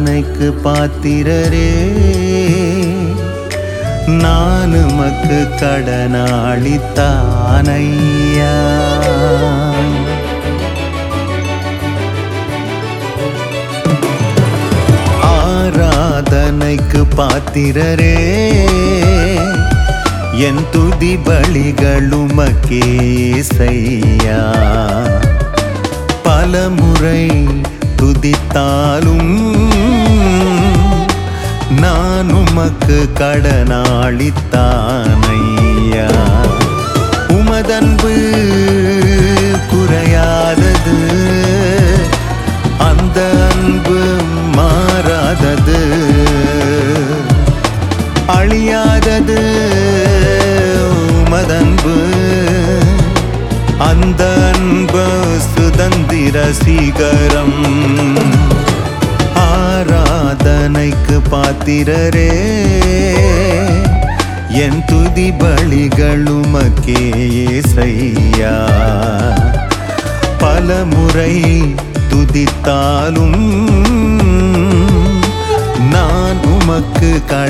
ஆராதனைக்கு பாத்திரரே நான் உமக்கு கடனாளித்தானையா ஆராதனைக்கு பாத்திரரே என் துதி பலிகளுமக்கே செய்யா பல முறை துதித்தாலும் நான் உமக்கு கடனாளித்தானையா உமதன்பு குறையாதது அந்த அன்பு மாறாதது அழியாதது உமதன்பு அந்த அன்பு சுதந்திர சீகரம் ஆராதனைக்கு பாத்திரரே என் துதி பலிகளுமக்கே செய்யா பல முறை துதித்தாலும் நான் உமக்கு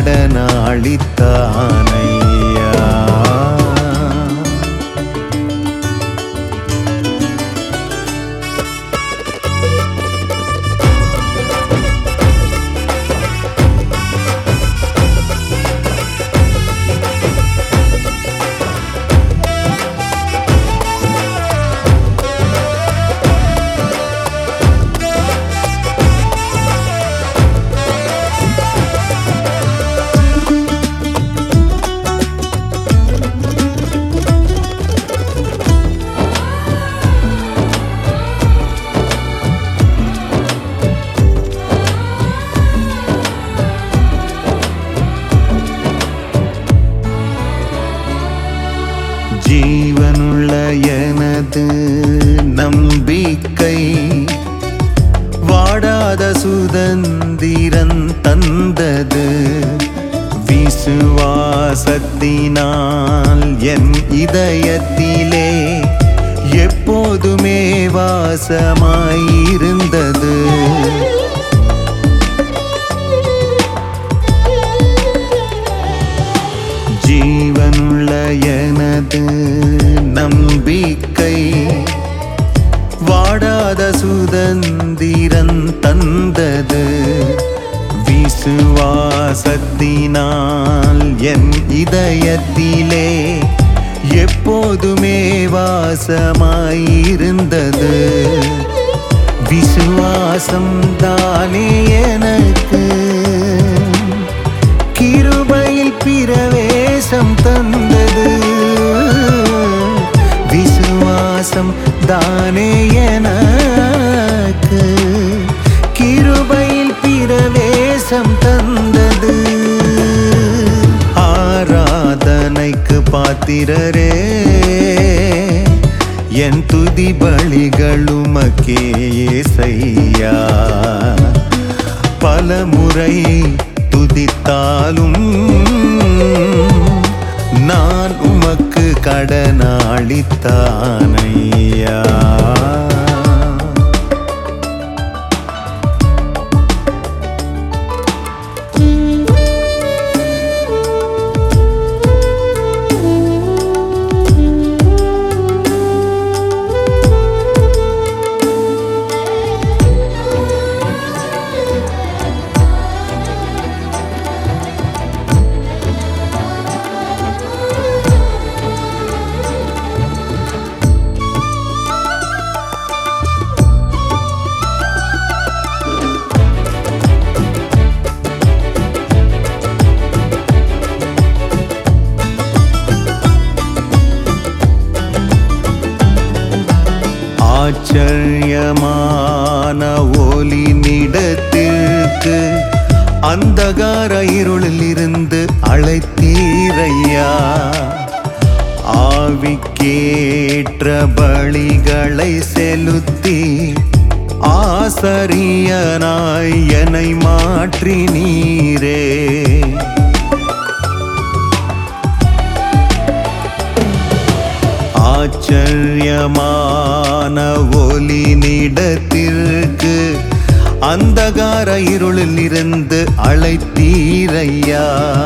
கடனாளித்தானையா ஜீவனுள்ள எனது நம்பிக்கை வாடாத சுதந்திரன் தந்தது விசுவாசத்தினால் என் இதயத்திலே எப்போதுமே வாசமாயிருந்தது ஜீவனுள்ள எனது நம்பிக்கை வாடாத சுதந்திரன் தந்தது விசுவாசத்தினால் என் இதயத்திலே எப்போதுமே வாசமாயிருந்தது விசுவாசம் தானே எனக்கு கிருபையில் பிரவேசம் தந்தது விசுவாசம் தானே எனக்கு கிருபையில் பிரவேசம் தந்தது ஆராதனைக்கு பாத்திரரே என் துதி பலிகளுமக்கே செய்யா பல முறை துதித்தாலும் நான் உமக்கு கடனாளித்தானையா ஆச்சரியமான ஒலி நிடத்திற்கு அந்தகார இருளில் இருந்து அழைத்தீரையா ஆவிக்கேற்ற பலிகளை செலுத்தி ஆசரியனாய் என்னை மாற்றி நீரே ஆச்சரியமான ஒலி நிடத்திற்கு அந்தகார இருளில் இருந்து அழைத்தீரையா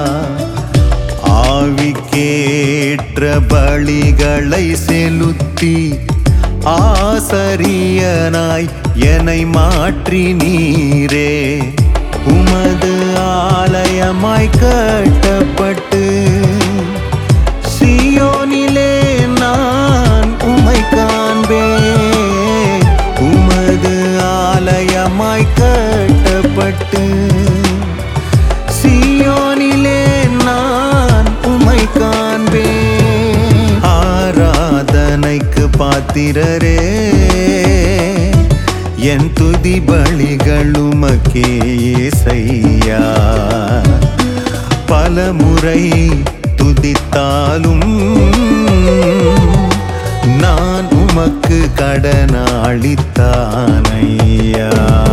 ஆவிக்கேற்ற பலிகளை செலுத்தி ஆசரியனாய் என்னை மாற்றி நீரே உமது ஆலயமாய் கட்டப்பட்டு சியோனிலே நான் உமை காண்பேன் உமது ஆலயமாய் கட்டப்பட்டு சியோனிலே நான் உமை காண்பேன் ஆராதனைக்கு பாத்திரரே என் துதி பலிகளுமக்கே செய்யா பல முறை துதித்தாலும் நான் உமக்கு கடனாளித்தானையா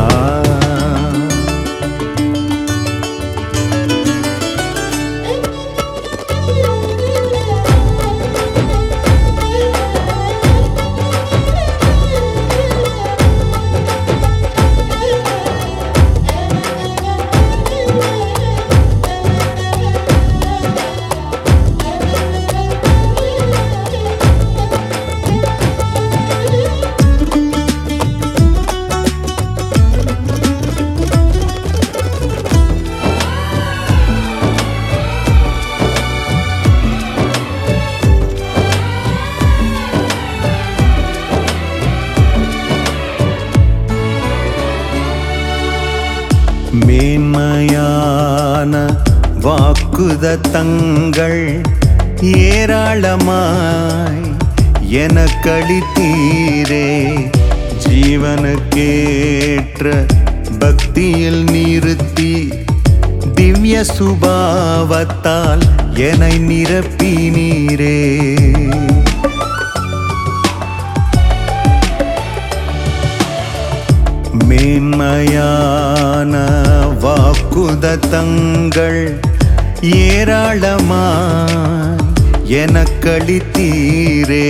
மேன்மையான வாக்குதத்தங்கள் ஏராளமாய் எனக்களித்தீரே ஜீவனுக்கேற்ற பக்தியில் நிறுத்தி திவ்ய சுபாவத்தால் என்னை நிரப்பினீரே மேன்மையான வாக்குதத்தங்கள் ஏராளமாய் எனக்களித்தீரே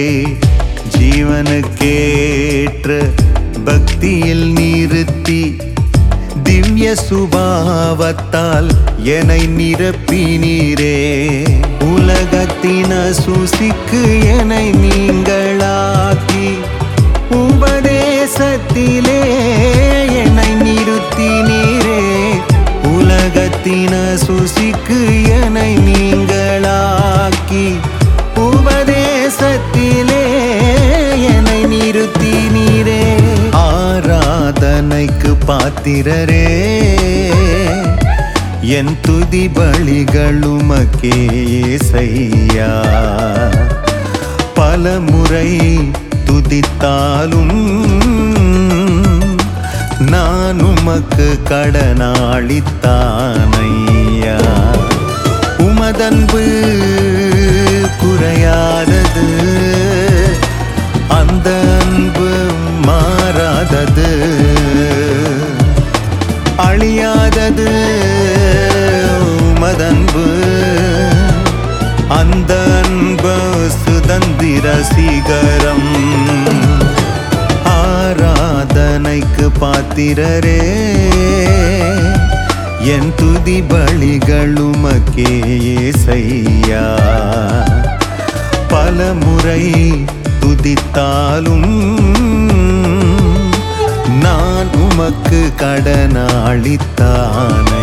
ஜீவனுக்கேற்ற பக்தியில் நிறுத்தி திவ்ய சுபாவத்தால் என்னை நிரப்பினீரே உலகத்தின சுசிக்கு என்னை நீங்களாக்கி உபதேசத்திலே என்னை நிறுத்தினீரே உலகத்தின சுசிக்கு என்னை நீங்களாக்கி உபதேசத்திலே என்னை நிறுத்தினீரே ஆராதனைக்கு பாத்திரரே என் துதி பலிகளுமக்கே செய்யா பல முறை துதித்தாலும் நான் உமக்கு கடனாளித்தானையா உமதன்பு குறையாதது அந்த அன்பு மாறாதது அழியாதது உமதன்பு அந்த அன்பு சுதந்திர சிகரம் ஆராதனைக்கு பாத்திரரே என் துதி பலிகளுமக்கே செய்யா பல முறை துதித்தாலும் நான் உமக்கு கடனாளித்தானை